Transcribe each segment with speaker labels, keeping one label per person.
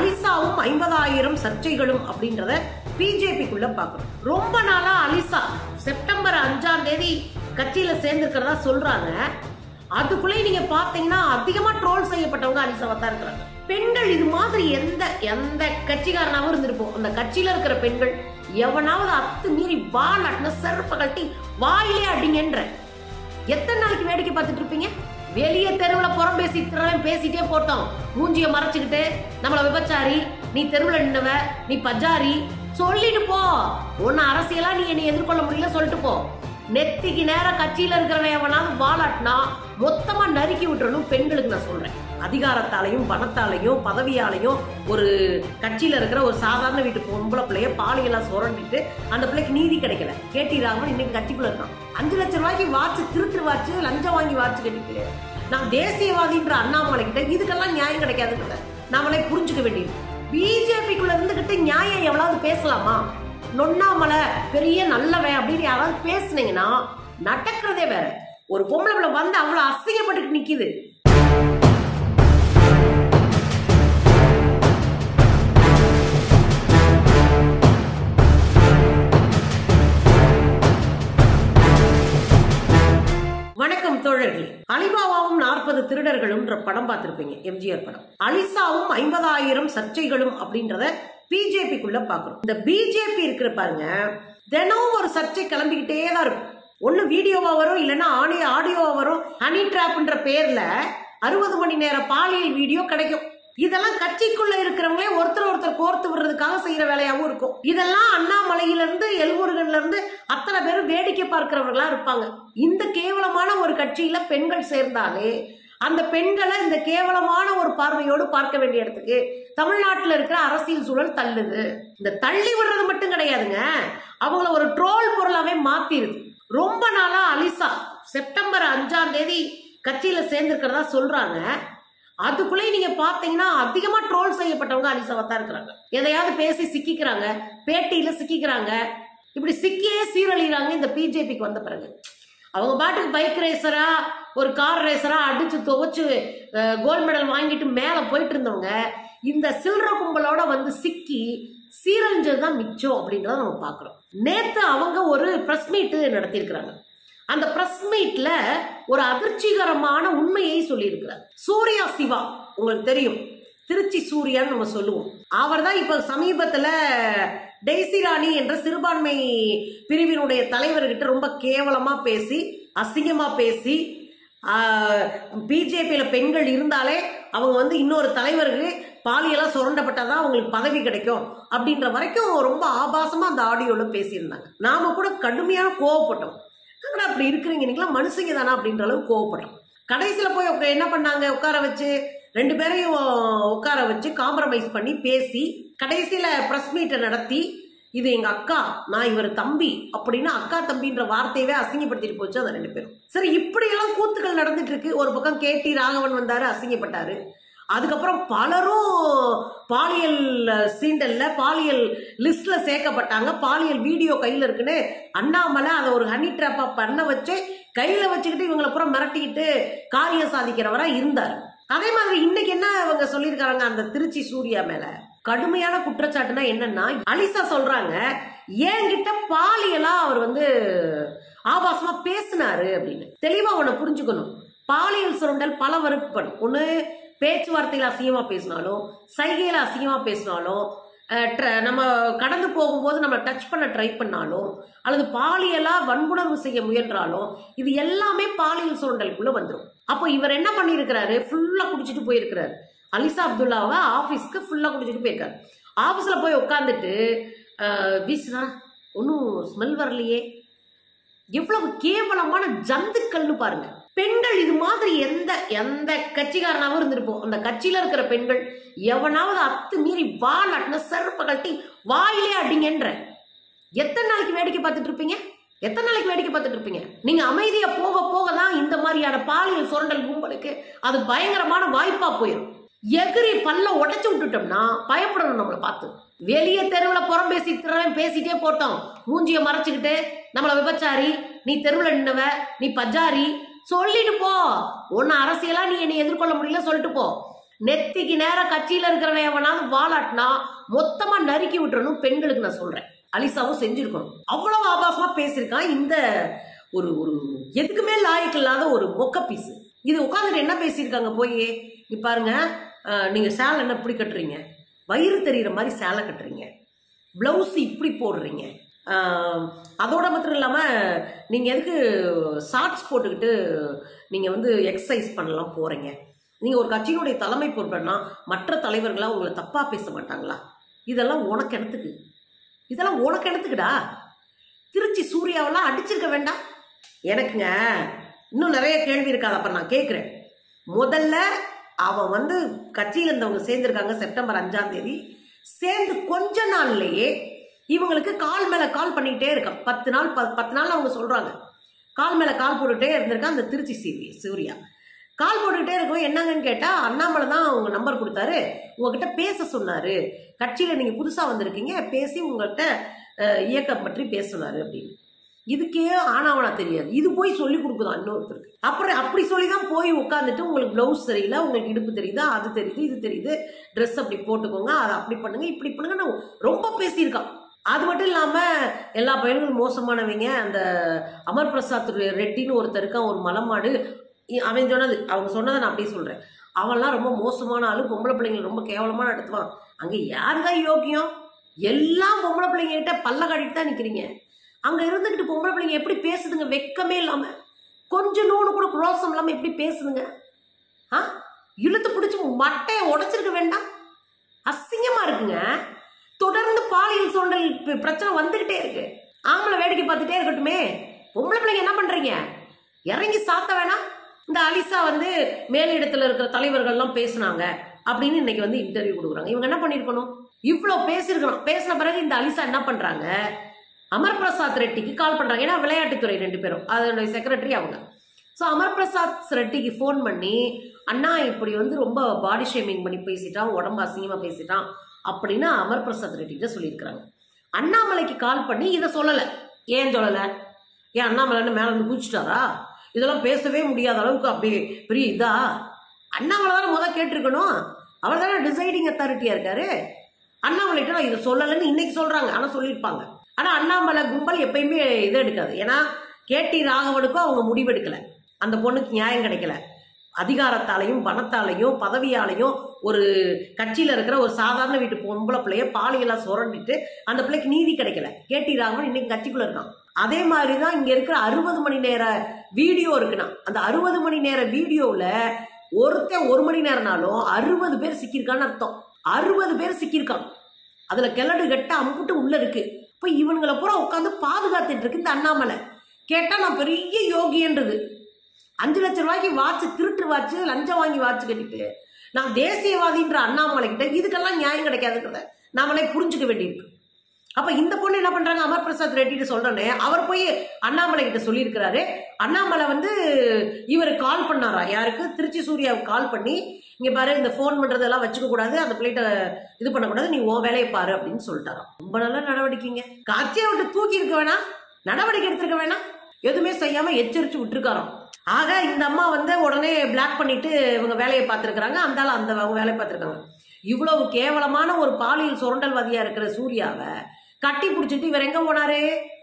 Speaker 1: அலிசாவும் ஐம்பதாயிரம் சர்ச்சைகளும் அப்படின்றத பிஜேபிக்குள்ள பாக்குறோம் ரொம்ப நாளா அலிசா செப்டம்பர் அஞ்சாம் தேதி கட்சியில சேர்ந்திருக்கிறதா சொல்றாங்க அதுக்குள்ளே நீங்க பாத்தீங்கன்னா அதிகமா ட்ரோல் செய்யப்பட்டவங்க அலிசாவா தான் இருக்கிறாங்க பெண்கள் இது மாதிரி எந்த எந்த கட்சிக்காரனாவும் இருந்திருப்போம் அந்த கட்சியில இருக்கிற பெண்கள் எவனாவது அத்து மீறி வால் அட்டின செருப்ப கட்டி வாயிலே அடிங்கன்ற எத்தனை நாளைக்கு வேடிக்கை பார்த்துட்டு இருப்பீங்க வெளிய தெருவுல புறம் பேசி திறன் பேசிட்டே போட்டோம் மூஞ்சிய மறைச்சுக்கிட்டு நம்மள விபச்சாரி நீ தெருவுல நின்னவ நீ பஜாரி சொல்லிட்டு போ உன்ன அரசியலா நீ என்னை எதிர்கொள்ள முடியல சொல்லிட்டு போ நெத்திக்கு நேரம் கட்சியில இருக்கிறவன் எவனாவது வாலாட்டினா மொத்தமா நறுக்கி விட்டுறணும் பெண்களுக்கு நான் சொல்றேன் அதிகாரத்தாலையும் பணத்தாலையும் பதவியாலையும் ஒரு கட்சியில இருக்கிற ஒரு சாதாரண வீட்டு பொம்பளை பிள்ளைய பாலியெல்லாம் சுரண்டிட்டு அந்த பிள்ளைக்கு நீதி கிடைக்கல கேட்டி ராகவன் இன்னைக்கு கட்சிக்குள்ள இருக்கான் அஞ்சு லட்சம் ரூபாய்க்கு வாட்ச் திருட்டு வாட்ச் லஞ்சம் வாங்கி வாட்ச் கட்டிட்டு நான் தேசியவாதின்ற அண்ணாமலை கிட்ட இதுக்கெல்லாம் நியாயம் கிடைக்காதுன்றத நாமளே புரிஞ்சுக்க வேண்டியது பிஜேபிக்குள்ள இருந்துகிட்டு நியாயம் எவ்வளவு பேசலாமா நொண்ணாமலை பெரிய நல்லவன் அப்படின்னு யாராவது பேசுனீங்கன்னா நடக்கிறதே வேற ஒரு பொம்பளை பிள்ளை வந்து அவ்வளவு அசிங்கப்பட்டுட்டு நிக்குது வணக்கம் தோழர்களே அலிபாபாவும் நாற்பது திருடர்களும் படம் பார்த்திருப்பீங்க எம்ஜிஆர் படம் அலிசாவும் ஐம்பதாயிரம் சர்ச்சைகளும் அப்படின்றத பிஜேபிக்குள்ள பாக்குறோம் இந்த பிஜேபி இருக்கிற பாருங்க தினம் ஒரு சர்ச்சை கிளம்பிக்கிட்டே தான் இருக்கும் ஒண்ணு வீடியோவா வரும் இல்லைன்னா ஆடியோ ஆடியோவா வரும் ஹனி டிராப்ன்ற பேர்ல அறுபது மணி நேர பாலியல் வீடியோ கிடைக்கும் இதெல்லாம் கட்சிக்குள்ள இருக்கிறவங்களே ஒருத்தர் ஒருத்தர் கோர்த்து விடுறதுக்காக செய்யற வேலையாவும் இருக்கும் இதெல்லாம் அண்ணாமலையில இருந்து எல்முருகன்ல இருந்து அத்தனை பேரும் வேடிக்கை பார்க்கிறவர்களா இருப்பாங்க இந்த கேவலமான ஒரு கட்சியில பெண்கள் சேர்ந்தாலே அந்த பெண்களை இந்த கேவலமான ஒரு பார்வையோடு பார்க்க வேண்டிய இடத்துக்கு தமிழ்நாட்டில் இருக்கிற அரசியல் சூழல் தள்ளுது இந்த தள்ளி விடுறது மட்டும் கிடையாதுங்க அவங்கள ஒரு ட்ரோல் பொருளாவே மாத்திருது ரொம்ப நாளா அலிசா செப்டம்பர் அஞ்சாம் தேதி கட்சியில சேர்ந்திருக்கிறதா சொல்றாங்க அதுக்குள்ளே நீங்க பாத்தீங்கன்னா அதிகமா ட்ரோல் செய்யப்பட்டவங்க அலிசாவா தான் இருக்கிறாங்க எதையாவது பேசி சிக்கிக்கிறாங்க பேட்டியில சிக்கிக்கிறாங்க இப்படி சிக்கியே சீரழிகிறாங்க இந்த பிஜேபிக்கு வந்த பிறகு அவங்க பாட்டுக்கு பைக் ரேசரா ஒரு கார் ரேசரா அடிச்சு துவைச்சு கோல்டு மெடல் வாங்கிட்டு மேல போயிட்டு இருந்தவங்க இந்த சில்லற கும்பலோட வந்து சிக்கி சீரழிஞ்சது தான் மிச்சம் அப்படின்றத நம்ம பார்க்குறோம் நேத்து அவங்க ஒரு ப்ரெஸ் மீட்டு நடத்தியிருக்கிறாங்க அந்த பிரஸ் மீட்ல ஒரு அதிர்ச்சிகரமான உண்மையை சொல்லியிருக்கிறார் சூர்யா சிவா உங்களுக்கு தெரியும் திருச்சி சூர்யான்னு நம்ம சொல்லுவோம் அவர் தான் இப்ப சமீபத்துல டெய்சி ராணி என்ற சிறுபான்மை பிரிவினுடைய தலைவர்கிட்ட ரொம்ப கேவலமா பேசி அசிங்கமா பேசி பிஜேபியில பெண்கள் இருந்தாலே அவங்க வந்து இன்னொரு தலைவருக்கு பாலியெல்லாம் சுரண்டப்பட்டாதான் அவங்களுக்கு பதவி கிடைக்கும் அப்படின்ற வரைக்கும் ரொம்ப ஆபாசமா அந்த ஆடியோல பேசியிருந்தாங்க நாம கூட கடுமையான கோவப்பட்டோம் என்னடா அப்படி இருக்கிறீங்க நீங்களாம் மனுஷங்க தானா அப்படின்ற அளவு கோவப்பட்டோம் கடைசியில போய் உக்க- என்ன பண்ணாங்க உட்கார வச்சு ரெண்டு பேரையும் உட்கார வச்சு காம்ப்ரமைஸ் பண்ணி பேசி கடைசியில பிரஸ் மீட்டை நடத்தி இது எங்க அக்கா நான் இவர் தம்பி அப்படின்னு அக்கா தம்பின்ற வார்த்தையவே அசிங்கப்படுத்திட்டு போச்சு அந்த ரெண்டு பேரும் சரி இப்படியெல்லாம் கூத்துக்கள் நடந்துட்டு இருக்கு ஒரு பக்கம் கேடி ராகவன் வந்தாரு அசிங்கப்பட்டாரு அதுக்கப்புறம் பலரும் பாலியல் சீண்டல்ல பாலியல் லிஸ்ட்ல சேர்க்கப்பட்டாங்க பாலியல் வீடியோ கையில இருக்குன்னு அண்ணாமலை அதை ஒரு ஹனி ட்ராப்பா பண்ண வச்சு கையில வச்சுக்கிட்டு இவங்களை புறம் மிரட்டிக்கிட்டு காரியம் சாதிக்கிறவரா இருந்தார் அதே மாதிரி இன்னைக்கு என்ன அவங்க சொல்லியிருக்காங்க அந்த திருச்சி சூர்யா மேல கடுமையான குற்றச்சாட்டுனா என்னன்னா அலிசா சொல்றாங்க என்கிட்ட பாலியலா அவர் வந்து ஆபாசமா பேசினாரு அப்படின்னு தெளிவா உன்னை புரிஞ்சுக்கணும் பாலியல் சுரண்டல் பல வறுப்படும் ஒண்ணு பேச்சுவார்த்தையில அசிங்கமா பேசினாலும் சைகையில அசிங்கமா பேசினாலும் அஹ், tr- நம்ம கடந்து போகும்போது நம்ம டச் பண்ண ட்ரை பண்ணாலும் அல்லது பாலியலா வன்புணர்வு செய்ய முயன்றாலும் இது எல்லாமே பாலியல் சுரண்டலுக்குள்ள வந்துடும் அப்போ இவர் என்ன பண்ணியிருக்கிறாரு ஃபுல்லா குடிச்சிட்டு போயிருக்கிறாரு அலிசா அப்துல்லாவை ஆஃபீஸ்க்கு ஃபுல்லா குடிச்சிட்டு போயிருக்காரு ஆஃபீஸ்ல போய் உட்காந்துட்டு வீசுனா ஒன்றும் ஸ்மெல் வரலையே எவ்வளவு கேவலமான ஜந்துக்கள்னு பாருங்க பெண்கள் இது மாதிரி எந்த எந்த கட்சிக்காரனாவும் இருந்திருப்போம் அந்த கட்சியில இருக்கிற பெண்கள் எவனாவது அத்து மீறி வால் அட்டின செருப்ப கட்டி வாயிலே அடிங்கன்ற எத்தனை நாளைக்கு வேடிக்கை பார்த்துட்டு இருப்பீங்க எத்தனை நாளைக்கு வேடிக்கை பார்த்துட்டு இருப்பீங்க நீங்க அமைதியா போக போக தான் இந்த மாதிரியான பாலியல் சுரண்டல் கும்பலுக்கு அது பயங்கரமான வாய்ப்பா போயிடும் எகிரி பல்ல உடைச்சு விட்டுட்டோம்னா பயப்படணும் நம்மளை பார்த்து வெளியே தெருவில் புறம் பேசி திறன் பேசிட்டே போட்டோம் மூஞ்சிய மறைச்சுக்கிட்டு நம்மள விபச்சாரி நீ தெருவில் நின்னவ நீ பஜாரி சொல்லிட்டு போ உன்னை அரசியலா நீ என்னை எதிர்கொள்ள முடியல சொல்லிட்டு போ நெத்திக்கு நேரம் கட்சியில இருக்கிறவன் எவனாவது வாலாட்டினா மொத்தமா நறுக்கி விட்டுறணும் பெண்களுக்கு நான் சொல்றேன் அலிசாவும் செஞ்சிருக்கணும் அவ்வளவு ஆபாசமா பேசியிருக்கான் இந்த ஒரு ஒரு எதுக்குமே லாயக்கு இல்லாத ஒரு மொக்க பீஸ் இது உட்காந்துட்டு என்ன பேசியிருக்காங்க போய் இங்க பாருங்க அஹ், நீங்க சேலை என்ன இப்படி கட்டுறீங்க வயிறு தெரியுற மாதிரி சேலை கட்டுறீங்க பிளவுஸ் இப்படி போடுறீங்க ஆஹ், அதோட மாத்திரம் இல்லாமல் நீங்கள் எதுக்கு ஷார்ட்ஸ் போட்டுக்கிட்டு நீங்கள் வந்து எக்ஸசைஸ் பண்ணலாம் போகிறீங்க நீங்கள் ஒரு கட்சியினுடைய தலைமை பொறுப்புனா மற்ற தலைவர்களாக உங்களை தப்பாக பேச மாட்டாங்களா இதெல்லாம் உனக்கு இடத்துக்கு இதெல்லாம் உனக்கு இடத்துக்குடா திருச்சி சூர்யாவெல்லாம் அடிச்சிருக்க வேண்டாம் எனக்குங்க இன்னும் நிறைய கேள்வி இருக்காது அப்ப நான் கேட்குறேன் முதல்ல அவன் வந்து கட்சியில் இருந்தவங்க சேர்ந்திருக்காங்க செப்டம்பர் அஞ்சாம் தேதி சேர்ந்து கொஞ்ச நாள்லயே இவங்களுக்கு கால் மேல கால் பண்ணிக்கிட்டே இருக்கான் பத்து நாள் ப- பத்து நாள் அவங்க சொல்றாங்க கால் மேல கால் போட்டுட்டே இருந்திருக்கான் அந்த திருச்சி சீரி சூர்யா கால் போட்டுக்கிட்டே இருக்கவும் என்னங்கன்னு கேட்டா அண்ணாமலை தான் உங்க நம்பர் கொடுத்தாரு உங்ககிட்ட பேச சொன்னாரு கட்சியில நீங்க புதுசா வந்திருக்கீங்க பேசி உங்கள்கிட்ட அஹ், இயக்கம் பற்றி பேச சொன்னாரு அப்படின்னு இதுக்கே ஆனாவனா தெரியாது இது போய் சொல்லி கொடுக்குதான் இன்னொருத்தருக்கு அப்புறம் அப்படி சொல்லி தான் போய் உட்காந்துட்டு உங்களுக்கு ப்ளவுஸ் தெரியல உங்களுக்கு இடுப்பு தெரியுதா அது தெரியுது இது தெரியுது ட்ரெஸ் அப்படி போட்டுக்கோங்க அதை அப்படி பண்ணுங்க இப்படி பண்ணுங்கன்னு ரொம்ப பேசியிருக்கான் அது மட்டும் இல்லாம எல்லா பையன்களும் மோசமானவங்க அந்த அமர் பிரசாத் ரெட்டின்னு ஒருத்தர் இருக்கான் ஒரு மலமாடு இ- அவன் சொன்னது அவங்க சொன்னதை நான் அப்படியே சொல்றேன் அவன்லாம் ரொம்ப மோசமான ஆளு பொம்பளை பிள்ளைங்களை ரொம்ப கேவலமா நடத்துவான் அங்க யாருதான் யோக்கியம் எல்லாம் பொம்பளை பிள்ளைங்க கிட்ட பல்ல காட்டிட்டு தான் நிக்கிறீங்க அங்க இருந்துகிட்டு பொம்பளை பிள்ளைங்க எப்படி பேசுதுங்க வெக்கமே இல்லாம கொஞ்சம் நூறு கூட குரோசம் இல்லாம எப்படி பேசுதுங்க ஆ இழுத்து பிடிச்சி மட்டையை உடைச்சிருக்க வேண்டாம் அசிங்கமா இருக்குங்க தொடர்ந்து பாலியல் சுரண்டல் பி- பிரச்சனை வந்துகிட்டே இருக்கு ஆம்பளை வேடிக்கை பார்த்துட்டே இருக்கட்டுமே பொம்பளை பிள்ளைங்க என்ன பண்றீங்க இறங்கி சாத்த வேணாம் இந்த அலிசா வந்து மேலிடத்துல இருக்கிற தலைவர்கள்லாம் பேசுனாங்க அப்படின்னு இன்னைக்கு வந்து இன்டர்வியூ கொடுக்குறாங்க இவங்க என்ன பண்ணிருக்கணும் இவ்வளோ பேசியிருக்கணும் பேசின பிறகு இந்த அலிசா என்ன பண்றாங்க அமர் பிரசாத் ரெட்டிக்கு கால் பண்றாங்க ஏன்னா விளையாட்டுத்துறை ரெண்டு பேரும் அதனுடைய செக்ரட்டரி அவங்க ஸோ அமர் பிரசாத் ரெட்டிக்கு ஃபோன் பண்ணி அண்ணா இப்படி வந்து ரொம்ப பாடி ஷேமிங் பண்ணி பேசிட்டான் உடம்பு அசிங்கமா பேசிட்டான் அப்படின்னு அமர் பிரசாத் ரெட்டி கிட்ட சொல்லியிருக்கிறாங்க அண்ணாமலைக்கு கால் பண்ணி இதை சொல்லலை ஏன் சொல்லலை ஏன் அண்ணாமலைன்னு மேலே இருந்து குதிச்சிட்டாரா இதெல்லாம் பேசவே முடியாத அளவுக்கு அப்படி பெரிய இதா அண்ணாமலை தானே முதல் கேட்டிருக்கணும் அவர் தானே டிசைடிங் அத்தாரிட்டியா இருக்காரு அண்ணாமலைகிட்ட நான் இதை சொல்லலைன்னு இன்னைக்கு சொல்றாங்க ஆனா சொல்லியிருப்பாங்க ஆனா அண்ணாமலை கும்பல் எப்பயுமே இதை எடுக்காது ஏன்னா கேடி ராகவனுக்கும் அவங்க முடிவெடுக்கல அந்த பொண்ணுக்கு நியாயம் கிடைக்கல அதிகாரத்தாலையும் பணத்தாலையும் பதவியாலையும் ஒரு கட்சியில இருக்கிற ஒரு சாதாரண வீட்டு பொம்பளை பிள்ளைய பாலியலா சுரண்டிட்டு அந்த பிள்ளைக்கு நீதி கிடைக்கல கேடி ராகவன் இன்னைக்கு கட்சிக்குள்ள இருக்கான் அதே மாதிரி தான் இங்க இருக்கிற அறுபது மணி நேர வீடியோ இருக்குன்னா அந்த அறுபது மணி நேர வீடியோவில் ஒருத்தன் ஒரு மணி நேரம்னாலும் அறுபது பேர் சிக்கியிருக்கான்னு அர்த்தம் அறுபது பேர் சிக்கியிருக்கான் அதுல கிளடு கட்ட அம்புட்டு உள்ள இருக்கு இப்போ இவனுங்களை பூரா உட்காந்து பாதுகாத்துட்டு இருக்கு இந்த அண்ணாமலை கேட்டா நான் பெரிய யோகின்றது அஞ்சு லட்சம் ரூபாய்க்கு வாட்ச் திருட்டு வாட்ச் லஞ்சம் வாங்கி வாட்ச் கட்டிட்டு நான் தேசியவாதின்ற அண்ணாமலை கிட்ட இதுக்கெல்லாம் நியாயம் கிடைக்காதுன்றத நாமளே புரிஞ்சுக்க வேண்டியிருக்கு அப்ப இந்த பொண்ணு என்ன பண்றாங்க அமர் பிரசாத் ரெட்டிட்டு சொல்றேனே அவர் போய் அண்ணாமலை கிட்ட சொல்லியிருக்கிறாரு அண்ணாமலை வந்து இவர் கால் பண்ணாரா யாருக்கு திருச்சி சூர்யாவுக்கு கால் பண்ணி இங்க பாரு இந்த ஃபோன் பண்றதெல்லாம் வச்சுக்க கூடாது அந்த பிள்ளைகிட்ட இது பண்ணக்கூடாது நீ உன் வேலையை பாரு அப்படின்னு சொல்லிட்டாராம் ரொம்ப நல்ல நடவடிக்கைங்க காட்சியை விட்டு தூக்கி இருக்க வேணாம் நடவடிக்கை எடுத்திருக்க வேணாம் எதுவுமே செய்யாம எச்சரிச்சு விட்டுருக்காராம் ஆக இந்த அம்மா வந்து உடனே பிளாக் பண்ணிட்டு இவங்க வேலையை பார்த்துருக்குறாங்க அந்த ஆள் அந்த அவங்க வேலையை பார்த்துருக்காங்க இவ்வளவு கேவலமான ஒரு பாலியல் சுரண்டல்வாதியா இருக்கிற சூர்யாவை கட்டி பிடிச்சிட்டு இவர் எங்க போனாரு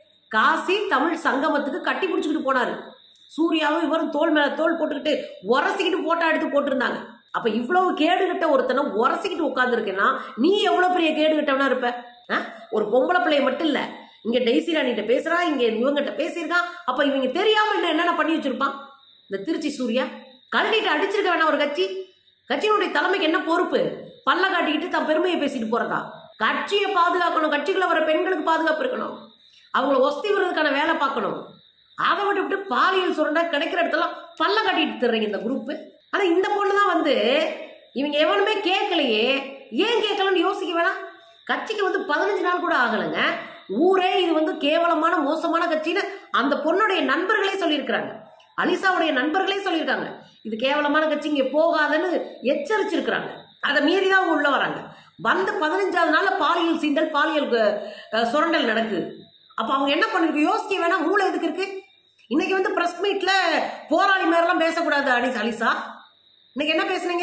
Speaker 1: காசி தமிழ் சங்கமத்துக்கு கட்டி பிடிச்சிக்கிட்டு போனாரு சூர்யாவும் இவரும் தோல் மேல தோல் போட்டுக்கிட்டு உரசிக்கிட்டு போட்டோ எடுத்து போட்டிருந்தாங்க அப்ப இவ்வளவு கேடு கட்ட ஒருத்தனை உரசிக்கிட்டு உட்காந்துருக்கேன்னா நீ எவ்வளவு பெரிய கேடு கட்டவனா இருப்ப ஆ? ஒரு பொம்பளை பிள்ளைய மட்டும் இல்ல இங்க டெய்ஸி ராணிகிட்ட பேசுறான் இங்க இவங்கிட்ட பேசியிருக்கான் அப்ப இவங்க தெரியாம என்ன என்னென்ன பண்ணி வச்சிருப்பான் இந்த திருச்சி சூர்யா கழட்டிட்டு அடிச்சிருக்க வேணாம் ஒரு கட்சி கட்சியினுடைய தலைமைக்கு என்ன பொறுப்பு பல்ல காட்டிக்கிட்டு தன் பெருமையை பேசிட்டு போறதா கட்சியை பாதுகாக்கணும் கட்சிக்குள்ள வர பெண்களுக்கு பாதுகாப்பு இருக்கணும் அவங்கள ஒஸ்தி விடுறதுக்கான வேலை பார்க்கணும் அதை விட்டு விட்டு பாலியல் சுரண்டா கிடைக்கிற இடத்துல பல்ல காட்டிட்டு தர்றீங்க இந்த குரூப் ஆனா இந்த பொண்ணு தான் வந்து இவங்க எவனுமே கேட்கலையே ஏன் கேட்கலன்னு யோசிக்க வேணாம் கட்சிக்கு வந்து பதினஞ்சு நாள் கூட ஆகலைங்க ஊரே இது வந்து கேவலமான மோசமான கட்சின்னு அந்த பொண்ணுடைய நண்பர்களே சொல்லியிருக்கிறாங்க அலிசாவுடைய நண்பர்களே சொல்லியிருக்காங்க இது கேவலமான கட்சி இங்கே போகாதுன்னு எச்சரிச்சிருக்கிறாங்க அதை மீறி தான் அவங்க உள்ள வராங்க வந்து பதினஞ்சாவது நாள்ல பாலியல் சீண்டல் பாலியல் அஹ், சுரண்டல் நடக்குது அப்ப அவங்க என்ன பண்ணிருக்கு யோசிக்க வேணாம் மூளை எதுக்கு இருக்கு இன்னைக்கு வந்து பிரஸ் மீட்ல போராளி மாதிரிலாம் பேசக்கூடாது அலிஸ் அலிசா இன்னைக்கு என்ன பேசுனீங்க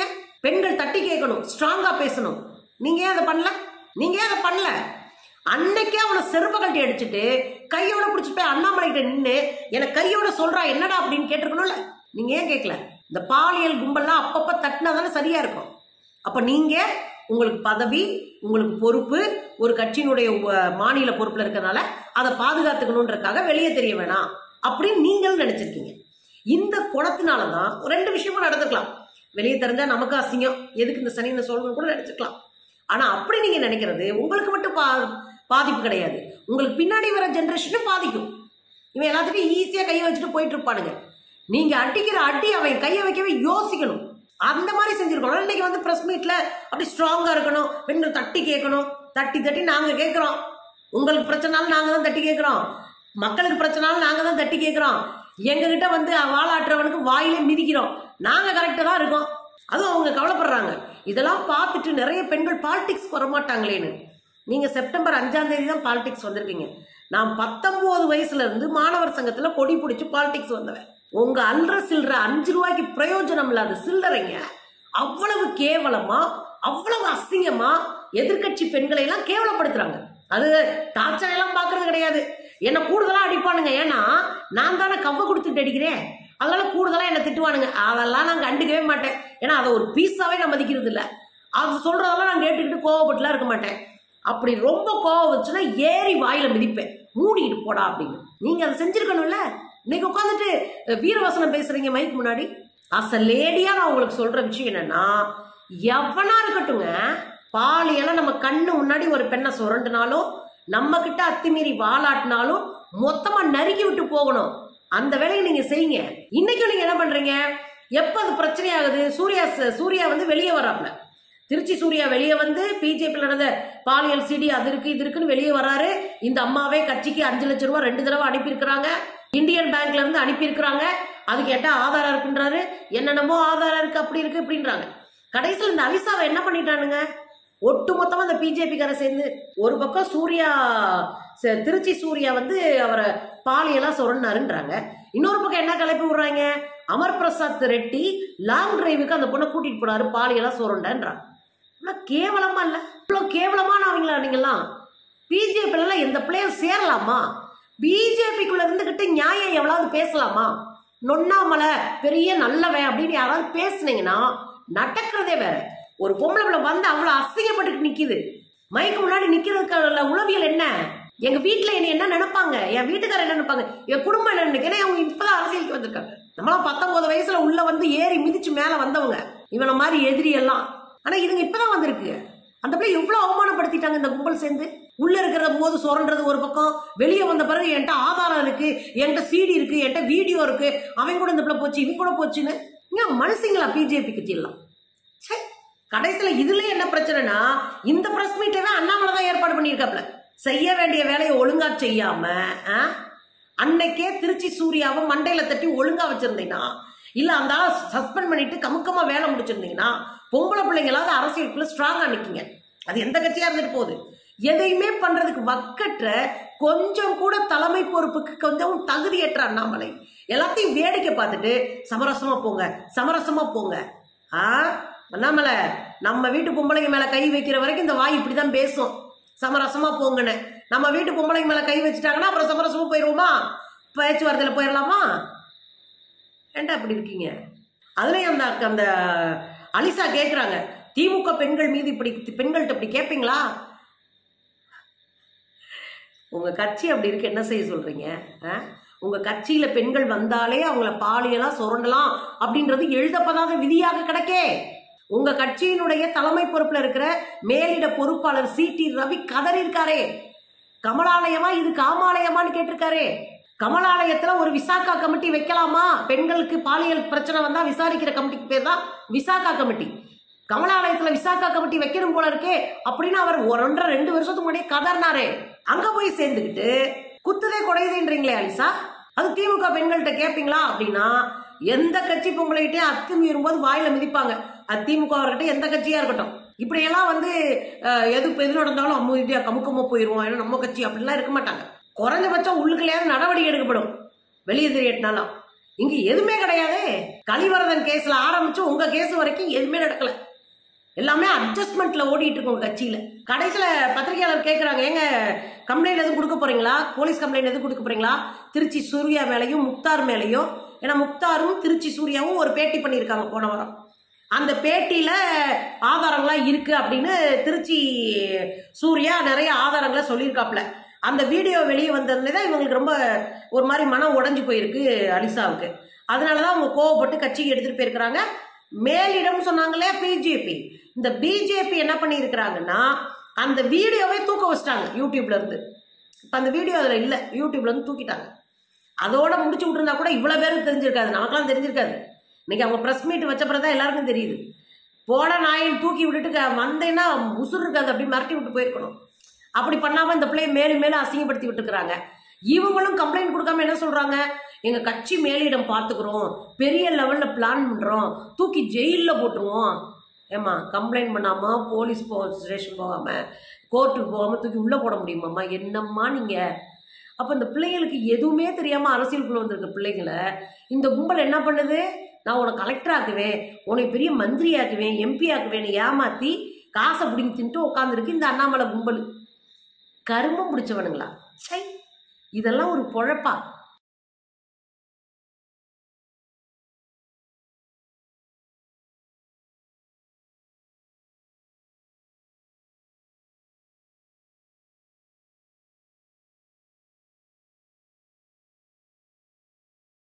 Speaker 1: பெண்கள் தட்டி கேட்கணும் ஸ்ட்ராங்கா பேசணும் நீங்க ஏன் அதை பண்ணல நீங்க ஏன் அதை பண்ணல அன்னைக்கே அவனை செருப்ப கட்டி அடிச்சுட்டு கையோட பிடிச்சி போய் அண்ணாமலை கிட்ட நின்று எனக்கு கையோட சொல்றா என்னடா அப்படின்னு கேட்டிருக்கணும்ல நீங்க ஏன் கேட்கல இந்த பாலியல் கும்பல்லாம் அப்பப்ப தட்டினா தானே சரியா இருக்கும் அப்ப நீங்க உங்களுக்கு பதவி உங்களுக்கு பொறுப்பு ஒரு கட்சியினுடைய உ- மாநில பொறுப்புல இருக்கறனால அதை பாதுகாத்துக்கணுன்றதுக்காக வெளியே தெரிய வேணாம் அப்படின்னு நீங்களும் நினைச்சிருக்கீங்க இந்த குணத்தினால தான் ரெண்டு விஷயமும் நடந்துக்கலாம் வெளியே தெரிஞ்சா நமக்கு அசிங்கம் எதுக்கு இந்த சனின்னு சொல்லணும்னு கூட நினைச்சுக்கலாம் ஆனா அப்படி நீங்க நினைக்கிறது உங்களுக்கு மட்டும் பா பாதிப்பு கிடையாது உங்களுக்கு பின்னாடி வர ஜென்ரேஷனும் பாதிக்கும் இவன் எல்லாத்துக்கும் ஈஸியா கையை வச்சுட்டு போயிட்டு இருப்பானுங்க நீங்க அடிக்கிற அடி அவன் கையை வைக்கவே யோசிக்கணும் அந்த மாதிரி செஞ்சிருக்கணும் இன்னைக்கு வந்து பிரஸ் மீட்ல அப்படி ஸ்ட்ராங்கா இருக்கணும் பெண்கள் தட்டி கேட்கணும் தட்டி தட்டி நாங்க கேட்கிறோம் உங்களுக்கு பிரச்சனாலும் நாங்க தான் தட்டி கேட்கிறோம் மக்களுக்கு பிரச்சனாலும் நாங்க தான் தட்டி கேட்கிறோம் எங்க கிட்ட வந்து வாழாட்டுறவனுக்கு வாயிலே மிதிக்கிறோம் நாங்க கரெக்டா தான் இருக்கோம் அதுவும் அவங்க கவலைப்படுறாங்க இதெல்லாம் பார்த்துட்டு நிறைய பெண்கள் பாலிடிக்ஸ் வரமாட்டாங்களேன்னு நீங்க செப்டம்பர் அஞ்சாம் தேதி தான் பாலிடிக்ஸ் வந்திருக்கீங்க நான் பத்தொன்பது வயசுல இருந்து மாணவர் சங்கத்துல கொடி பிடிச்சு பாலிடிக்ஸ் வந்தவன் உங்க அல்ற சில்லற அஞ்சு ரூபாய்க்கு பிரயோஜனம் இல்லாத சில்லறைங்க அவ்வளவு கேவலமா அவ்வளவு அசிங்கமா எதிர்க்கட்சி பெண்களை எல்லாம் கேவலப்படுத்துறாங்க அது டார்ச்சர் எல்லாம் பாக்குறது கிடையாது என்ன கூடுதலா அடிப்பானுங்க ஏன்னா நான் தானே கவ்வ கொடுத்துட்டு அடிக்கிறேன் அதனால கூடுதலா என்ன திட்டுவானுங்க அதெல்லாம் நான் கண்டுக்கவே மாட்டேன் ஏன்னா அதை ஒரு பீஸாவே நான் மதிக்கிறது இல்ல அது சொல்றதெல்லாம் நான் கேட்டுக்கிட்டு கோவப்பட்டுலாம் இருக்க மாட்டேன் அப்படி ரொம்ப கோவம் வச்சுன்னா ஏறி வாயில மிதிப்பேன் மூடிட்டு போடா அப்படின்னு நீங்க அதை செஞ்சிருக்கணும்ல இன்னைக்கு உட்காந்துட்டு வீரவசனம் பேசுறீங்க மைக் முன்னாடி அஸ் அ லேடியா நான் உங்களுக்கு சொல்ற விஷயம் என்னன்னா எவனா இருக்கட்டுங்க பாலியெல்லாம் நம்ம கண்ணு முன்னாடி ஒரு பெண்ணை சுரண்டுனாலும் நம்ம கிட்ட அத்துமீறி வாலாட்டினாலும் மொத்தமா நறுக்கி விட்டு போகணும் அந்த வேலையை நீங்க செய்யுங்க இன்னைக்கும் நீங்க என்ன பண்றீங்க எப்ப அது பிரச்சனை ஆகுது சூர்யா சூர்யா வந்து வெளியே வராப்ல திருச்சி சூர்யா வெளியே வந்து பிஜேபி நடந்த பாலியல் சிடி அது இருக்கு இது இருக்குன்னு வெளியே வராரு இந்த அம்மாவே கட்சிக்கு அஞ்சு லட்சம் ரூபாய் ரெண்டு தடவை அனுப்பியிருக்கிறாங்க இந்தியன் பேங்க்ல இருந்து அனுப்பியிருக்கிறாங்க அது கேட்டா ஆதாரம் இருக்குன்றாரு என்னென்னமோ ஆதாரம் இருக்கு அப்படி இருக்கு இப்படின்றாங்க கடைசியில் இந்த அலிசாவை என்ன பண்ணிட்டானுங்க ஒட்டு மொத்தமா இந்த பிஜேபிக்கார சேர்ந்து ஒரு பக்கம் சூர்யா ச- திருச்சி சூர்யா வந்து அவரை பாலியலா சுரண்டாருன்றாங்க இன்னொரு பக்கம் என்ன கிளப்பி விடுறாங்க அமர் பிரசாத் ரெட்டி லாங் டிரைவுக்கு அந்த பொண்ணை கூட்டிட்டு போனாரு பாலியலா சுரண்டன்றாங்க இவ்வளவு கேவலமா இல்ல இவ்வளவு கேவலமான அவங்களா நீங்கெல்லாம் பிஜேபி எல்லாம் எந்த பிள்ளையும் சேரலாமா பிஜேபிக்குள்ள இருந்துகிட்டு நியாயம் எவ்வளவு பேசலாமா நொண்ணாமலை பெரிய நல்லவன் அப்படின்னு யாராவது பேசுனீங்கன்னா நடக்கிறதே வேற ஒரு பொம்பளை பிள்ளை வந்து அவ்வளவு அசிங்கப்பட்டுட்டு நிக்குது மைக்கு முன்னாடி நிக்கிறதுக்கான உளவியல் என்ன எங்க வீட்டுல என்ன என்ன நினைப்பாங்க என் வீட்டுக்காரர் என்ன நினைப்பாங்க என் குடும்பம் என்ன நினைக்கிறேன் அவங்க இப்பதான் அரசியலுக்கு வந்திருக்காங்க நம்மளாம் பத்தொன்பது வயசுல உள்ள வந்து ஏறி மிதிச்சு மேல வந்தவங்க இவனை மாதிரி எதிரி எல்லாம் ஆனா இதுங்க இப்பதான் வந்திருக்கு அந்த பிள்ளை எவ்வளவு அவமானப்படுத்திட்டாங்க இந்த கும்பல் சேர்ந்து உள்ள இருக்கிற போது சுரண்டது ஒரு பக்கம் வெளியே வந்த பிறகு என்கிட்ட ஆதாரம் இருக்கு என்கிட்ட சிடி இருக்கு என்கிட்ட வீடியோ இருக்கு அவன் கூட இந்த பிள்ளை போச்சு இவன் கூட போச்சுன்னு ஏன் மனுஷங்களா பிஜேபி கட்சி எல்லாம் ச்சே. கடைசியில இதுல என்ன பிரச்சனைனா இந்த பிரஸ் மீட்டவே அண்ணாமலை தான் ஏற்பாடு பண்ணியிருக்காப்ல செய்ய வேண்டிய வேலையை ஒழுங்கா செய்யாம ஆ? அன்னைக்கே திருச்சி சூர்யாவை மண்டையில தட்டி ஒழுங்கா வச்சிருந்தீங்கன்னா இல்ல அந்த ஆளை சஸ்பெண்ட் பண்ணிட்டு கமுக்கமா வேலை முடிச்சிருந்தீங்கன்னா பொம்பளை பிள்ளைங்களாவது அரசியலுக்குள்ள ஸ்ட்ராங்கா நிக்கீங்க அது எந்த கட்சியா இருந்துட்டு போகுது எதையுமே பண்றதுக்கு வக்கற்ற கொஞ்சம் கூட தலைமை பொறுப்புக்கு கொஞ்சம் தகுதியற்ற அண்ணாமலை எல்லாத்தையும் வேடிக்கை பார்த்துட்டு சமரசமா போங்க சமரசமா போங்க ஆ அண்ணாமலை நம்ம வீட்டு பொம்பளைங்க மேல கை வைக்கிற வரைக்கும் இந்த வாய் இப்படிதான் பேசும் சமரசமா போங்கன்னு நம்ம வீட்டு பொம்பளைங்க மேல கை வச்சுட்டாங்கன்னா அப்புறம் சமரசமா போயிருவோமா பேச்சுவார்த்தையில போயிடலாமா ஏன்டா அப்படி இருக்கீங்க அதுலயும் அந்த அந்த அலிசா கேக்குறாங்க திமுக பெண்கள் மீது இப்படி பெண்கள்கிட்ட இப்படி கேட்பீங்களா உங்க கட்சி அப்படி இருக்கு என்ன செய்ய சொல்றீங்க ஆ? உங்க கட்சியில பெண்கள் வந்தாலே அவங்கள பாலியலா சுரண்டலாம் அப்படின்றது எழுதப்படாத விதியாக கிடக்கே உங்க கட்சியினுடைய தலைமை பொறுப்புல இருக்கிற மேலிட பொறுப்பாளர் சி டி ரவி கதறி இருக்காரே கமலாலயமா இது காமாலயமான்னு கேட்டிருக்காரே கமலாலயத்துல ஒரு விசாகா கமிட்டி வைக்கலாமா பெண்களுக்கு பாலியல் பிரச்சனை வந்தா விசாரிக்கிற கமிட்டிக்கு பேர் தான் விசாகா கமிட்டி கமலாலயத்துல விசாகா கமிட்டி வைக்கணும் போல இருக்கே அப்படின்னு அவர் ஒரு ஒன்றரை ரெண்டு வருஷத்துக்கு முன்னாடியே கதறினாரே அங்க போய் சேர்ந்துக்கிட்டு குத்துதே குறையுதுன்றீங்களே அலிசா அது திமுக பெண்கள்கிட்ட கேட்பீங்களா அப்படின்னா எந்த கட்சி பொங்கலைகிட்டே அத்துமீறும் போது வாயில மிதிப்பாங்க அது திமுக இருக்கட்டும் எந்த கட்சியா இருக்கட்டும் இப்படியெல்லாம் வந்து அஹ், எது எது நடந்தாலும் அமைதியா கமுக்கமா போயிருவோம் ஏன்னா நம்ம கட்சி அப்படிலாம் இருக்க மாட்டாங்க குறைஞ்சபட்சம் உள்ளுக்குள்ளேயாவது நடவடிக்கை எடுக்கப்படும் வெளியே தெரியட்டினாலும் இங்க எதுவுமே கிடையாதே கலிவரதன் கேஸ்ல ஆரம்பிச்சு உங்க கேஸ் வரைக்கும் எதுவுமே நடக்கல எல்லாமே அட்ஜஸ்ட்மெண்ட்ல ஓடிட்டு இருக்கும் கட்சியில கடைசியில பத்திரிகையாளர் கேட்குறாங்க ஏங்க கம்ப்ளைண்ட் எதுவும் கொடுக்க போறீங்களா போலீஸ் கம்ப்ளைண்ட் எதுவும் கொடுக்க போறீங்களா திருச்சி சூர்யா மேலையும் முக்தார் மேலையும் ஏன்னா முக்தாரும் திருச்சி சூர்யாவும் ஒரு பேட்டி பண்ணியிருக்காங்க போன வாரம் அந்த பேட்டியில ஆதாரங்கள்லாம் இருக்கு அப்படின்னு திருச்சி சூர்யா நிறைய ஆதாரங்களை சொல்லியிருக்காப்ல அந்த வீடியோ வெளியே வந்ததுல தான் இவங்களுக்கு ரொம்ப ஒரு மாதிரி மனம் உடைஞ்சு போயிருக்கு அலிசாவுக்கு அதனால தான் அவங்க கோவப்பட்டு கட்சிக்கு எடுத்துட்டு போயிருக்கிறாங்க மேலிடம் சொன்னாங்களே பிஜேபி இந்த பிஜேபி என்ன பண்ணியிருக்கிறாங்கன்னா அந்த வீடியோவை தூக்க வச்சிட்டாங்க யூடியூப்ல இருந்து இப்போ அந்த வீடியோ அதில் இல்லை யூடியூப்ல இருந்து தூக்கிட்டாங்க அதோட முடிச்சு விட்டுருந்தா கூட இவ்வளோ பேருக்கு தெரிஞ்சிருக்காது நமக்கெல்லாம் தெரிஞ்சிருக்காது இன்னைக்கு அவங்க ப்ரெஸ் மீட் வச்ச பிறகு தான் எல்லாருக்கும் தெரியுது போட நாயின் தூக்கி விட்டுட்டு க- வந்தேன்னா உசுறு இருக்காது அப்படி மிரட்டி விட்டு போயிருக்கணும் அப்படி பண்ணாம இந்த பிள்ளைய மேலும் மேலும் அசிங்கப்படுத்தி விட்டுக்கிறாங்க இவங்களும் கம்ப்ளைண்ட் கொடுக்காம என்ன சொல்றாங்க எங்க கட்சி மேலிடம் பார்த்துக்கிறோம் பெரிய லெவல்ல பிளான் பண்றோம் தூக்கி ஜெயில்ல போட்டுருவோம் ஏமா கம்ப்ளைண்ட் பண்ணாம போலீஸ் போ ஸ்டேஷன் போகாம கோர்ட்டுக்கு போகாம தூக்கி உள்ள போட முடியுமாம்மா என்னம்மா நீங்க அப்ப இந்த பிள்ளைங்களுக்கு எதுவுமே தெரியாம அரசியலுக்குள்ள வந்திருக்க பிள்ளைங்களை இந்த கும்பல் என்ன பண்ணுது நான் உன்னை கலெக்டர் ஆக்குவேன் உன்னை பெரிய மந்திரி ஆக்குவேன் எம்பி ஆக்குவேன்னு ஏமாத்தி காசை பிடிங்கி தின்ட்டு உட்காந்துருக்கு இந்த அண்ணாமலை கும்பல் கரும்பம் பிடிச்சவனுங்களா சை இதெல்லாம் ஒரு பொழப்பா